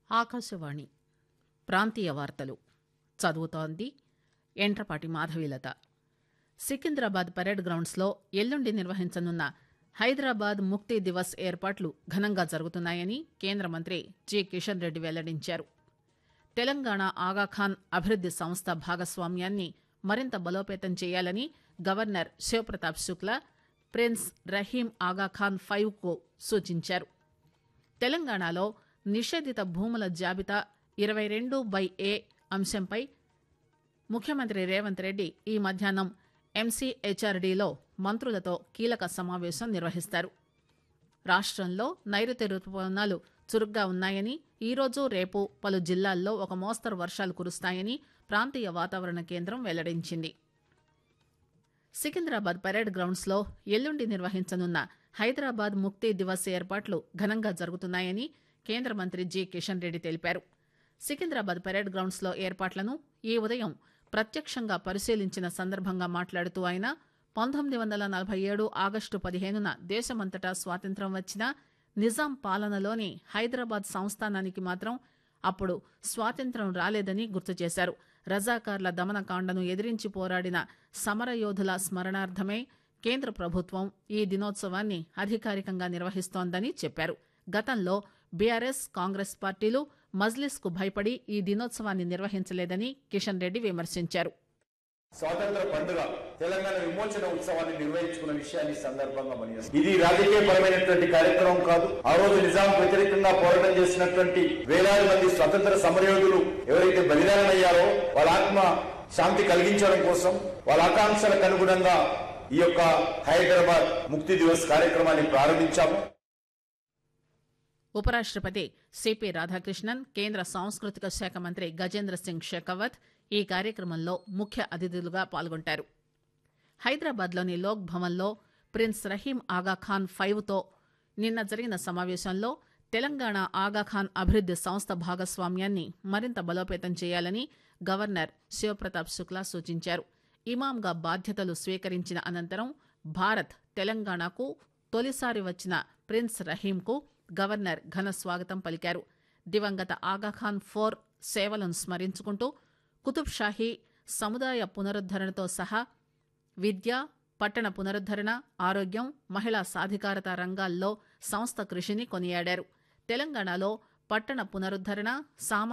ఆకాశవాణి ప్రాంతీయ వార్తలు చదువుతోంది ఎంట్రపాటి మాధవీలత సికింద్రాబాద్ పరేడ్ గ్రౌండ్స్లో ఎల్లుండి నిర్వహించనున్న హైదరాబాద్ ముక్తి దివస్ ఏర్పాట్లు ఘనంగా జరుగుతున్నాయని కేంద్ర మంత్రి జి కిషన్ రెడ్డి వెల్లడించారు తెలంగాణ ఆగాఖాన్ అభివృద్ది సంస్థ భాగస్వామ్యాన్ని మరింత బలోపేతం చేయాలని governor Shivpratap Shukla Prince Rahim Aga Khan five కు సూచించారు తెలంగాణలో నిషేధిత భూముల జాబితా ఇరవై రెండు బై ఏ అంశంపై ముఖ్యమంత్రి రేవంత్ రెడ్డి ఈ మధ్యాహ్నం ఎంసీహెచ్ఆర్డీలో మంత్రులతో కీలక సమావేశం నిర్వహిస్తారు రాష్టంలో నైరుతి రుతుపవనాలు చురుగ్గా ఉన్నాయని ఈరోజు రేపు పలు జిల్లాల్లో ఒక మోస్తరు వర్షాలు కురుస్తాయని ప్రాంతీయ వాతావరణ కేంద్రం వెల్లడించింది సికింద్రాబాద్ పరేడ్ గ్రౌండ్స్ లో ఎల్లుండి నిర్వహించనున్న హైదరాబాద్ ముక్తి దివస్ ఏర్పాట్లు ఘనంగా జరుగుతున్నాయని కేంద్ర మంత్రి జి కిషన్ రెడ్డి తెలిపారు సికింద్రాబాద్ పరేడ్ గ్రౌండ్స్ లో ఏర్పాట్లను ఈ ఉదయం ప్రత్యక్షంగా పరిశీలించిన సందర్భంగా మాట్లాడుతూ ఆయన పంతొమ్మిది వందల నలభై ఏడు ఆగస్టు పదిహేనున దేశమంతటా స్వాతంత్ర్యం వచ్చినా నిజాం పాలనలోని హైదరాబాద్ సంస్థానానికి మాత్రం అప్పుడు స్వాతంత్ర్యం రాలేదని గుర్తు చేశారు రజాకార్ల దమనకాండను ఎదిరించి పోరాడిన సమరయోధుల స్మరణార్థమే కేంద్ర ప్రభుత్వం ఈ దినోత్సవాన్ని అధికారికంగా నిర్వహిస్తోందని చెప్పారు గతంలో బీఆర్ఎస్ కాంగ్రెస్ పార్టీలు మజ్లిస్ కు భయపడి ఈ దినోత్సవాన్ని నిర్వహించలేదని కిషన్ రెడ్డి విమర్శించారు స్వాతంత్ర పండుగ తెలంగాణ విమోచన ఉత్సవాన్ని నిర్వహించుకున్న విషయాన్ని ఈ సందర్భంగా మనం ఇది రాజకీయ పరమైనటువంటి కార్యక్రమం కాదు ఆ రోజు నిజాం వ్యతిరేకంగా పోరాటం చేసినటువంటి వేలాది మంది స్వతంత్ర సమరయోధులు ఎవరైతే బలిదానం అయ్యారో వాళ్ళ ఆత్మ శాంతి కలిగించడం కోసం వాళ్ళ ఆకాంక్షలకు అనుగుణంగా ఈ యొక్క హైదరాబాద్ ముక్తి దివస్ కార్యక్రమాన్ని ప్రారంభించాము ఉపరాష్టపతి సిపి రాధాకృష్ణన్ కేంద్ర సాంస్కృతిక శాఖ మంత్రి గజేంద్ర సింగ్ షెకావత్ ఈ కార్యక్రమంలో ముఖ్య అతిథులుగా పాల్గొంటారు హైదరాబాద్లోని లోక్ భవన్లో ప్రిన్స్ రహీం ఆగాఖాన్ ఫైవ్ తో నిన్న జరిగిన సమావేశంలో తెలంగాణ ఆగాఖాన్ అభివృద్ది సంస్థ భాగస్వామ్యాన్ని మరింత బలోపేతం చేయాలని గవర్నర్ శివప్రతాప్ శుక్లా సూచించారు ఇమాంగా బాధ్యతలు స్వీకరించిన అనంతరం భారత్ తెలంగాణకు తొలిసారి వచ్చిన ప్రిన్స్ రహీంకు గవర్నర్ ఘన స్వాగతం పలికారు దివంగత ఆగాఖాన్ ఫోర్ సేవలను స్మరించుకుంటూ కుతుబ్ షాహీ సముదాయ పునరుద్దరణతో సహా విద్య పట్టణ పునరుద్దరణ ఆరోగ్యం మహిళా సాధికారత రంగాల్లో సంస్థ కృషిని కొనియాడారు తెలంగాణలో పట్టణ పునరుద్దరణ సామాజిక